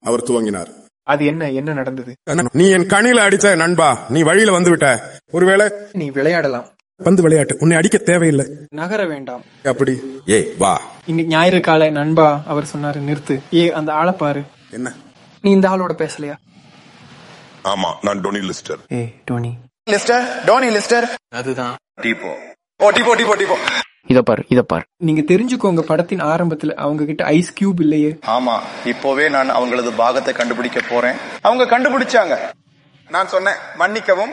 அவர் துவங்கினார் அது என்ன என்ன நடந்தது நீ என் கண்ணில அடிச்ச நண்பா நீ வழியில வந்து விட்ட ஒருவேளை நீ விளையாடலாம் பந்து விளையாட்டு உன்னை அடிக்க தேவையில்லை நகர வேண்டாம் அப்படி ஏய் வா இங்க ஞாயிறு காலை நண்பா அவர் சொன்னாரு நிறுத்து ஏ அந்த ஆளை பாரு என்ன நீ இந்த ஆளோட பேசலையா ஆமா நான் டொனி லிஸ்டர் ஏ டோனி லிஸ்டர் டோனி லிஸ்டர் அதுதான் டீப்போ ஓ டிபோ டிபோ டிபோ இத பாரு இத பாரு நீங்க தெரிஞ்சுக்கோங்க படத்தின் ஆரம்பத்துல அவங்க கிட்ட ஐஸ் கியூப் இல்லையே ஆமா இப்போவே நான் அவங்களது பாகத்தை கண்டுபிடிக்க போறேன் அவங்க கண்டுபிடிச்சாங்க நான் சொன்னேன் மன்னிக்கவும்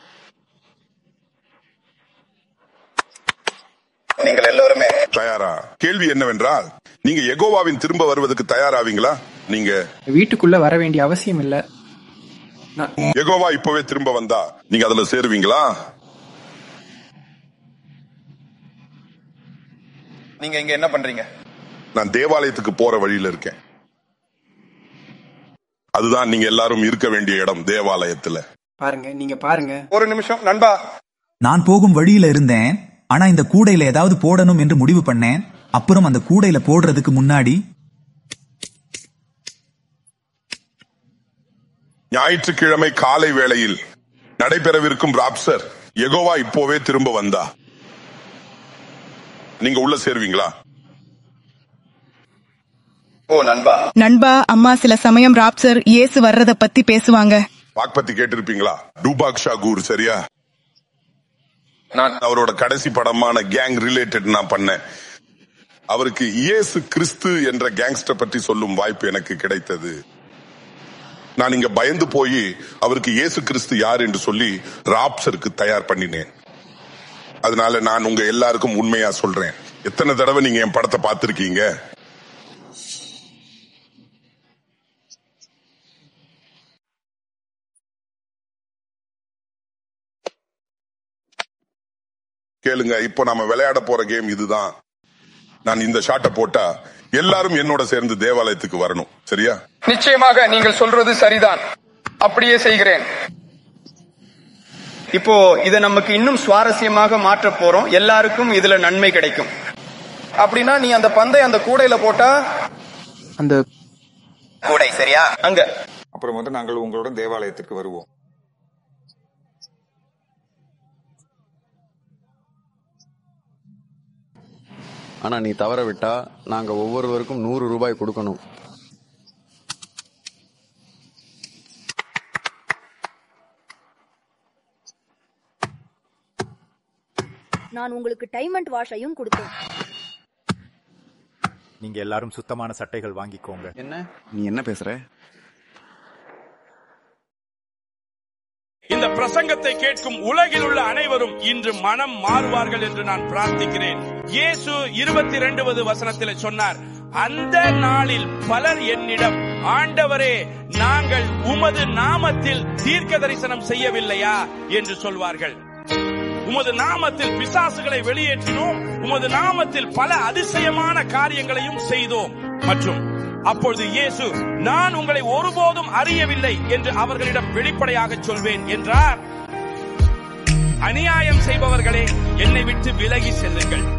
நீங்கள் எல்லோருமே தயாரா கேள்வி என்னவென்றால் நீங்க எகோவாவின் திரும்ப வருவதற்கு தயாராவீங்களா நீங்க வீட்டுக்குள்ள வர வேண்டிய அவசியம் இல்ல நான் எகோவா இப்பவே திரும்ப வந்தா நீங்க அதுல சேருவீங்களா நீங்க இங்க என்ன பண்றீங்க நான் தேவாலயத்துக்கு போற வழியில இருக்கேன் அதுதான் நீங்க எல்லாரும் இருக்க வேண்டிய இடம் தேவாலயத்துல பாருங்க நீங்க பாருங்க ஒரு நிமிஷம் நண்பா நான் போகும் வழியில இருந்தேன் ஆனா இந்த கூடையில ஏதாவது போடணும் என்று முடிவு பண்ணேன் அப்புறம் அந்த கூடையில போடுறதுக்கு முன்னாடி ஞாயிற்றுக்கிழமை காலை வேளையில் நடைபெறவிருக்கும் ராப்சர் எகோவா இப்போவே திரும்ப வந்தா நீங்க உள்ள சேருவீங்களா ஓ நண்பா நண்பா அம்மா சில சமயம் ராப்சர் இயேசு வர்றத பத்தி பேசுவாங்க வாக் பத்தி கேட்டிருப்பீங்களா டூபாக் ஷாகூர் சரியா நான் அவரோட கடைசி படமான கேங் ரிலேட்டட் நான் பண்ணேன் அவருக்கு இயேசு கிறிஸ்து என்ற கேங்ஸ்டர் பற்றி சொல்லும் வாய்ப்பு எனக்கு கிடைத்தது நான் இங்க பயந்து போய் அவருக்கு இயேசு கிறிஸ்து யார் என்று சொல்லி ராப்சருக்கு தயார் பண்ணினேன் அதனால நான் உங்க எல்லாருக்கும் உண்மையா சொல்றேன் எத்தனை தடவை நீங்க என் படத்தை பார்த்திருக்கீங்க கேளுங்க இப்போ நாம விளையாட போற கேம் இதுதான் நான் இந்த ஷாட்டை போட்டா எல்லாரும் என்னோட சேர்ந்து தேவாலயத்துக்கு வரணும் சரியா நிச்சயமாக நீங்கள் சொல்றது சரிதான் அப்படியே செய்கிறேன் இப்போ இத நமக்கு இன்னும் சுவாரஸ்யமாக மாற்ற போறோம் எல்லாருக்கும் இதுல நன்மை கிடைக்கும் அப்படின்னா நீ அந்த பந்தை அந்த கூடையில போட்டா அந்த கூடை சரியா அங்க அப்புறம் வந்து நாங்கள் உங்களுடன் தேவாலயத்திற்கு வருவோம் ஆனா நீ தவற விட்டா நாங்க ஒவ்வொருவருக்கும் நூறு ரூபாய் கொடுக்கணும் நான் உங்களுக்கு டைம் அண்ட் வாஷையும் கொடுத்தேன் நீங்க எல்லாரும் சுத்தமான சட்டைகள் வாங்கிக்கோங்க என்ன நீ என்ன பேசுற இந்த பிரசங்கத்தை கேட்கும் உலகில் உள்ள அனைவரும் இன்று மனம் மாறுவார்கள் என்று நான் பிரார்த்திக்கிறேன் இயேசு இருபத்தி இரண்டுவது வசனத்தில் சொன்னார் அந்த நாளில் பலர் என்னிடம் ஆண்டவரே நாங்கள் உமது நாமத்தில் தீர்க்க தரிசனம் செய்யவில்லையா என்று சொல்வார்கள் உமது நாமத்தில் பிசாசுகளை வெளியேற்றினோம் உமது நாமத்தில் பல அதிசயமான காரியங்களையும் செய்தோம் மற்றும் அப்பொழுது இயேசு நான் உங்களை ஒருபோதும் அறியவில்லை என்று அவர்களிடம் வெளிப்படையாக சொல்வேன் என்றார் அநியாயம் செய்பவர்களே என்னை விட்டு விலகி செல்லுங்கள்